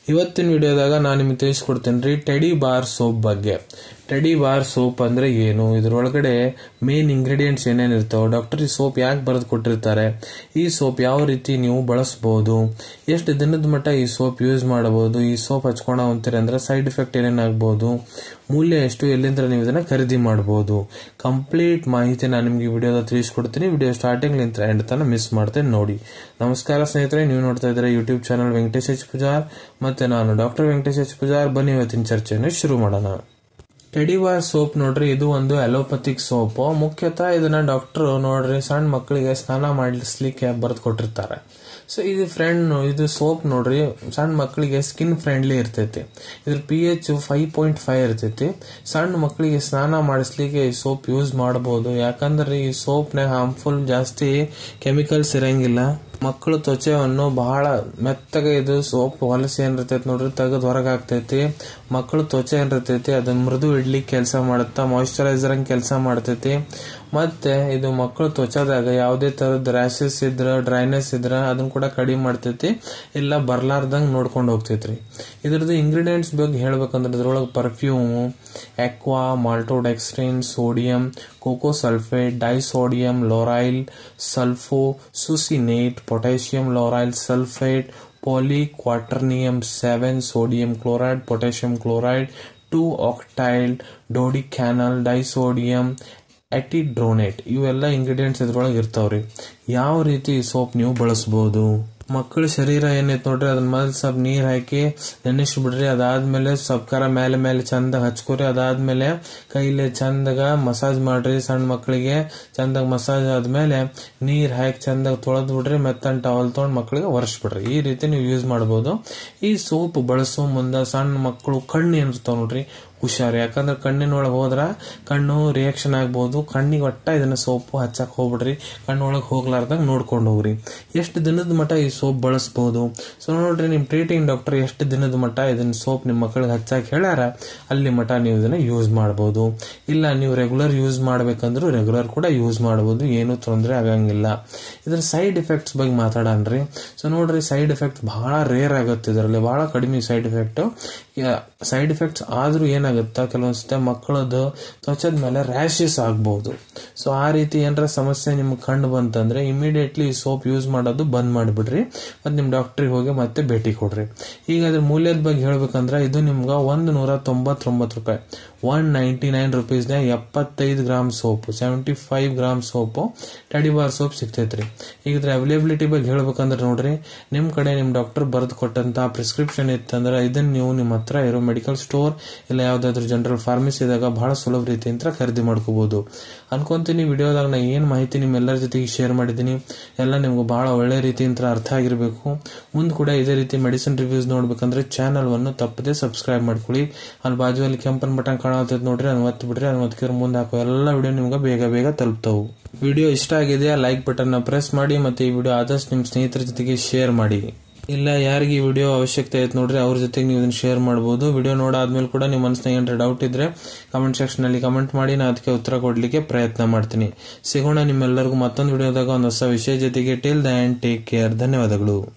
ಇವತ್ತಿನ ವಿಡಿಯೋದಾಗ ನಾನು ನಿಮಗೆ ತಿಳಿಸ್ಕೊಡ್ತೇನೆ ರೀ ಟೆಡಿ ಬಾರ್ ಸೋಪ್ ಬಗ್ಗೆ ಟೆಡಿ ಬಾರ್ ಸೋಪ್ ಅಂದ್ರೆ ಏನು ಇದ್ರೊಳಗಡೆ ಮೇನ್ ಇಂಗ್ರೀಡಿಯೆಂಟ್ಸ್ ಏನೇನು ಇರ್ತಾವೆ ಡಾಕ್ಟರ್ ಈ ಸೋಪ್ ಯಾಕೆ ಬರೆದು ಕೊಟ್ಟಿರ್ತಾರೆ ಈ ಸೋಪ್ ಯಾವ ರೀತಿ ನೀವು ಬಳಸ್ಬೋದು ಎಷ್ಟು ದಿನದ ಮಟ್ಟ ಈ ಸೋಪ್ ಯೂಸ್ ಮಾಡಬಹುದು ಈ ಸೋಪ್ ಹಚ್ಕೊಂಡ ಅಂತೀರಿ ಅಂದ್ರೆ ಸೈಡ್ ಎಫೆಕ್ಟ್ ಏನೇನಾಗ್ಬೋದು ಮೂಲ್ಯ ಎಷ್ಟು ಎಲ್ಲಿಂದ ನೀವು ಇದನ್ನ ಖರೀದಿ ಮಾಡಬಹುದು ಕಂಪ್ಲೀಟ್ ಮಾಹಿತಿ ನಾನು ನಿಮಗೆ ವಿಡಿಯೋದ ತಿಳಿಸ್ಕೊಡ್ತೀನಿ ವಿಡಿಯೋ ಸ್ಟಾರ್ಟಿಂಗ್ ಲಿಂತ ಎಂಡ್ ತನಕ ಮಿಸ್ ಮಾಡ್ತೇನೆ ನೋಡಿ ನಮಸ್ಕಾರ ಸ್ನೇಹಿತರೆ ನೀವು ನೋಡ್ತಾ ಇದ್ದಾರೆ YouTube channel Venkatesh H Pujar ಮತ್ತೆ ನಾನು ಡಾಕ್ಟರ್ ವೆಂಕಟೇಶ್ ಎಚ್ ಪೂಜಾರ್ ಬನ್ನಿ ಇವತ್ತಿನ ಚರ್ಚೆಯನ್ನು ಶುರು ಮಾಡೋಣ ಟೆಡಿವಾರ್ ಸೋಪ್ ನೋಡ್ರಿ ಇದು ಒಂದು ಅಲೋಪತಿಕ್ ಸೋಪ್ ಮುಖ್ಯತಃ ಇದನ್ನ ಡಾಕ್ಟರ್ ನೋಡ್ರಿ ಸಣ್ಣ ಮಕ್ಕಳಿಗೆ ಸ್ನಾನ ಮಾಡಿಸ್ಲಿಕ್ಕೆ ಬರೆದು ಕೊಟ್ಟಿರ್ತಾರೆ ಸೊ ಇದು ಫ್ರೆಂಡ್ ಇದು ಸೋಪ್ ನೋಡ್ರಿ ಸಣ್ಣ ಮಕ್ಕಳಿಗೆ ಸ್ಕಿನ್ ಫ್ರೆಂಡ್ಲಿ ಇರ್ತೈತಿ ಇದ್ರ P H five point five ಇರ್ತೈತಿ ಸಣ್ಣ ಮಕ್ಕಳಿಗೆ ಸ್ನಾನ ಮಾಡಿಸ್ಲಿಕ್ಕೆ ಈ ಸೋಪ್ ಯೂಸ್ ಮಾಡಬಹುದು ಯಾಕಂದ್ರೆ ಈ ಸೋಪ್ನಾಗ ಹಾರ್ಮ್ಫುಲ್ ಜಾಸ್ತಿ ಕೆಮಿಕಲ್ಸ್ ಇರಂಗಿಲ್ಲ ಮಕ್ಕಳು ತ್ವಚೆಯನ್ನು ಬಹಳ ಮೆತ್ತಗೆ ಇದು ಸೋಪ್ ಹೊಲಸು ಏನಿರ್ತೈತಿ ನೋಡ್ರಿ ತೆಗೆದು ಹೊರಗೆ ಆಗ್ತೈತಿ ಮಕ್ಕಳು ತ್ವಚೆ ಏನಿರ್ತೈತಿ ಅದನ್ನ ಮೃದು ಇಡ್ಲಿಕ್ಕೆ ಕೆಲಸ ಮಾಡುತ್ತಾ ಮಾಯಿಶ್ಚರೈಸರ್ ಹಂಗೆ ಕೆಲಸ ಮಾಡ್ತೈತಿ ಮತ್ತೆ ಇದು ಮಕ್ಕಳು ತ್ವಚದಾಗ ಯಾವುದೇ ತರದ ರ್ಯಾಶಸ್ ಇದ್ರ ಡ್ರೈನೆಸ್ ಇದ್ರ ಅದನ್ನ ಕೂಡ ಕಡಿಮೆ ಮಾಡ್ತೈತಿ ಇಲ್ಲ ಬರ್ಲಾರ್ದಂಗ್ ನೋಡ್ಕೊಂಡು ಹೋಗ್ತೈತ್ರಿ ಇದ್ರದ್ದು ಇಂಗ್ರೀಡಿಯೆಂಟ್ಸ್ ಬಗ್ಗೆ ಹೇಳ್ಬೇಕಂದ್ರೆ ಇದ್ರೊಳಗೆ perfume aqua maltodextrin sodium coco sulfate disodium lauryl sulfosuccinate potassium lauryl sulfate polyquaternium seven sodium chloride potassium chloride two octyldodecanol disodium etidronate ಇವೆಲ್ಲ ಇಂಗ್ರೀಡಿಯೆಂಟ್ಸ್ ಇದ್ರೊಳಗೆ ಇರ್ತಾವ್ರಿ ಯಾವ ರೀತಿ ಸೋಪ್ ನೀವು ಬಳಸಬಹುದು ಮಕ್ಕಳ ಶರೀರ ಏನೈತೆ ನೋಡ್ರಿ ಅದನ್ನ ಮೊದಲು ಸ್ವಲ್ಪ ನೀರ್ ಹಾಕಿ ನೆನೆಸಿ ಬಿಡ್ರಿ ಅದಾದ್ಮೇಲೆ ಸ್ವಲ್ಪಕಾರ ಮೇಲೆ ಮೇಲೆ ಚಂದಾಗ ಹಚ್ಕೋರಿ ಅದಾದ್ಮೇಲೆ ಕೈಲಿ ಚಂದಾಗ ಮಸಾಜ್ ಮಾಡ್ರಿ ಸಣ್ಣ ಮಕ್ಕಳಿಗೆ ಚಂದಾಗ ಮಸಾಜ್ ಆದ್ಮೇಲೆ ನೀರ್ ಹಾಕಿ ಚಂದಾಗ ತೊಳೆದ್ ಬಿಡ್ರಿ ಮೆತ್ತನ್ ಟವಲ್ ತೊಗೊಂಡ್ ಮಕ್ಕಳಿಗೆ ಒರೆಸ್ಬಿಡ್ರಿ ಈ ರೀತಿ ನೀವು ಯೂಸ್ ಮಾಡಬಹುದು ಈ ಸೋಪ್ ಬಳಸೋ ಮುಂದ ಸಣ್ಣ ಮಕ್ಕಳು ಕಣ್ಣು ಏನಿರ್ತಾವ ನೋಡ್ರಿ ಹುಷಾರು ಯಾಕಂದ್ರೆ ಕಣ್ಣಿನೊಳಗೆ ಹೋದ್ರ ಕಣ್ಣು ರಿಯಾಕ್ಷನ್ ಆಗ್ಬೋದು ಕಣ್ಣಿಗೆ ಒಟ್ಟ ಇದನ್ನ ಸೋಪು ಹಚ್ಚಕ್ ಹೋಗ್ಬಿಡ್ರಿ ಕಣ್ಣೊಳಗೆ ಹೋಗ್ಲಾರ್ದಂಗ ನೋಡ್ಕೊಂಡು ಹೋಗ್ರಿ ಎಷ್ಟು ದಿನದ ಮಟ್ಟ ಈ ಸೋಪ್ ಬಳಸ್ಬೋದು ಸೊ ನೋಡ್ರಿ ನಿಮ್ ಟ್ರೀಟಿಂಗ್ ಡಾಕ್ಟರ್ ಎಷ್ಟು ದಿನದ ಮಟ್ಟ ಇದನ್ನ ಸೋಪ್ ನಿಮ್ಮ ಮಕ್ಕಳಿಗೆ ಹಚ್ಚಾಕ್ ಹೇಳ್ಯಾರ ಅಲ್ಲಿ ಮಟ್ಟ ನೀವು ಇದನ್ನ ಯೂಸ್ ಮಾಡಬಹುದು ಇಲ್ಲ ನೀವು ರೆಗ್ಯುಲರ್ ಯೂಸ್ ಮಾಡ್ಬೇಕಂದ್ರೂ ರೆಗ್ಯುಲರ್ ಕೂಡ ಯೂಸ್ ಮಾಡಬಹುದು ಏನು ತೊಂದರೆ ಆಗಂಗಿಲ್ಲ ಇದ್ರ ಸೈಡ್ ಎಫೆಕ್ಟ್ಸ್ ಬಗ್ಗೆ ಮಾತಾಡನ್ರಿ ಸೊ ನೋಡ್ರಿ ಸೈಡ್ ಎಫೆಕ್ಟ್ ಬಹಳ ರೇರ್ ಆಗುತ್ತೆ ಇದರಲ್ಲಿ ಬಹಳ ಕಡಿಮೆ ಸೈಡ್ ಎಫೆಕ್ಟ್ ಸೈಡ್ ಎಫೆಕ್ಟ್ಸ್ ಆದ್ರೂ ಏನಾಗುತ್ತಾ ಕೆಲವೊಂದ್ಸತಿ ಮಕ್ಕಳದು ತ್ವಚದ ಮೇಲೆ ರ್ಯಾಶಸ್ ಆಗ್ಬಹುದು ಸೊ ಆ ರೀತಿ ಏನಾರ ಸಮಸ್ಯೆ ನಿಮ್ಗೆ ಕಂಡು ಬಂತಂದ್ರೆ ಇಮಿಡಿಯೇಟ್ಲಿ ಈ ಸೋಪ್ ಯೂಸ್ ಮಾಡೋದು ಬಂದ್ ಮಾಡಿಬಿಡ್ರಿ ಮತ್ತೆ ನಿಮ್ ಡಾಕ್ಟ್ರಿಗೆ ಹೋಗಿ ಮತ್ತೆ ಭೇಟಿ ಕೊಡ್ರಿ ಈಗ ಅದ್ರ ಮೂಲ್ಯದ ಬಗ್ಗೆ ಹೇಳ್ಬೇಕಂದ್ರೆ ಇದು ನಿಮ್ಗೆ ಒಂದು ನೂರ ತೊಂಬತ್ತೊಂಬತ್ತು ರೂಪಾಯಿ ಒನ್ ನೈಂಟಿ ನೈನ್ ರುಪೀಸ್ನಾಗ ಎಪ್ಪತ್ತೈದು gram soap seventy five gram soap Teddy bar soap ಸಿಗ್ತೈತ್ರಿ ಈಗ ಇದ್ರ ಅವೈಲೇಬಿಲಿಟಿ ಬಗ್ಗೆ ಹೇಳ್ಬೇಕಂದ್ರೆ ನೋಡ್ರಿ ನಿಮ್ ಕಡೆ ನಿಮ್ ಡಾಕ್ಟರ್ ಬರೆದು ಕೊಟ್ಟಂತ ಪ್ರಿಸ್ಕ್ರಿಪ್ಷನ್ ಇತ್ತಂದ್ರೆ ಇದನ್ನ ನೀವು ನಿಮ್ಮ ಹತ್ರ ಇರೋ ಮೆಡಿಕಲ್ ಸ್ಟೋರ್ ಇಲ್ಲ ಯಾವ್ದಾದ್ರು ಜನರಲ್ ಫಾರ್ಮಸಿದಾಗ ಬಹಳ ಸುಲಭ ರೀತಿಯಿಂದ ಖರೀದಿ ಮಾಡ್ಕೋಬಹುದು ಅನ್ಕೊಂತೀನಿ ವಿಡಿಯೋದಾಗ ನಾ ಏನ್ ಮಾಹಿತಿ ನಿಮ್ಮೆಲ್ಲರ ಜೊತೆಗೆ ಶೇರ್ ಮಾಡಿದ್ದೀನಿ ಎಲ್ಲ ನಿಮ್ಗೆ ಬಹಳ ಒಳ್ಳೆ ರೀತಿಯಿಂದ ಅರ್ಥ ಆಗಿರ್ಬೇಕು ಮುಂದ್ ಕೂಡ ಇದೇ ರೀತಿ ಮೆಡಿಸಿನ್ ರಿವ್ಯೂಸ್ ನೋಡ್ಬೇಕಂದ್ರೆ ಚಾನಲ್ ಅನ್ನು ತಪ್ಪದೆ ಸಬ್ಸ್ಕ್ರೈಬ್ ಮಾಡ್ಕೊಳ್ಳಿ ಅಲ್ಲಿ ಬಾಜುವಲ್ಲಿ ಕೆಂಪನ್ ಬಟನ್ ಕಾಣತೈತೆ ನೋಡ್ರಿ ಅದನ್ನ ಒತ್ತಿ ಬಿಡ್ರಿ ಅದನ್ನ ಒತ್ತಿದ್ರೆ ಮುಂದೆ ಹಾಕೋ ಎಲ್ಲ ವಿಡಿಯೋ ನಿಮ್ಗೆ ಬೇಗ ಬೇಗ ತಲುಪ್ತಾವು ವಿಡಿಯೋ ಇಷ್ಟ ಆಗಿದೆಯಾ ಲೈಕ್ ಬಟನ್ ನ ಪ್ರೆಸ್ ಮಾಡಿ ಮತ್ತೆ ಈ ವಿಡಿಯೋ ಆದಷ್ಟು ನಿಮ್ ಸ್ನೇಹಿತರ ಜೊತೆಗೆ ಶೇರ್ ಮಾಡಿ ಇಲ್ಲ ಯಾರಿಗೆ ಈ ವಿಡಿಯೋ ಅವಶ್ಯಕತೆ ಐತೆ ನೋಡ್ರಿ ಅವ್ರ ಜೊತೆಗೆ ನೀವು ಇದನ್ನ ಶೇರ್ ಮಾಡಬಹುದು ವಿಡಿಯೋ ನೋಡಾದ್ಮೇಲೆ ಕೂಡ ನಿಮ್ಮ ಮನಸ್ಸಿನಾಗ ಏನಾರ ಡೌಟ್ ಇದ್ರೆ ಕಮೆಂಟ್ ಸೆಕ್ಷನ್ ಅಲ್ಲಿ ಕಮೆಂಟ್ ಮಾಡಿ ನಾನು ಅದಕ್ಕೆ ಉತ್ತರ ಕೊಡ್ಲಿಕ್ಕೆ ಪ್ರಯತ್ನ ಮಾಡ್ತೀನಿ ಸಿಗೋಣ ನಿಮ್ಮೆಲ್ಲರಿಗೂ ಮತ್ತೊಂದು ವಿಡಿಯೋದಾಗ ಒಂದು ಹೊಸ ವಿಷಯ ಜೊತೆಗೆ ಟಿಲ್ ದ ಟೇಕ್ ಕೇರ್ ಧನ್ಯವಾದಗಳು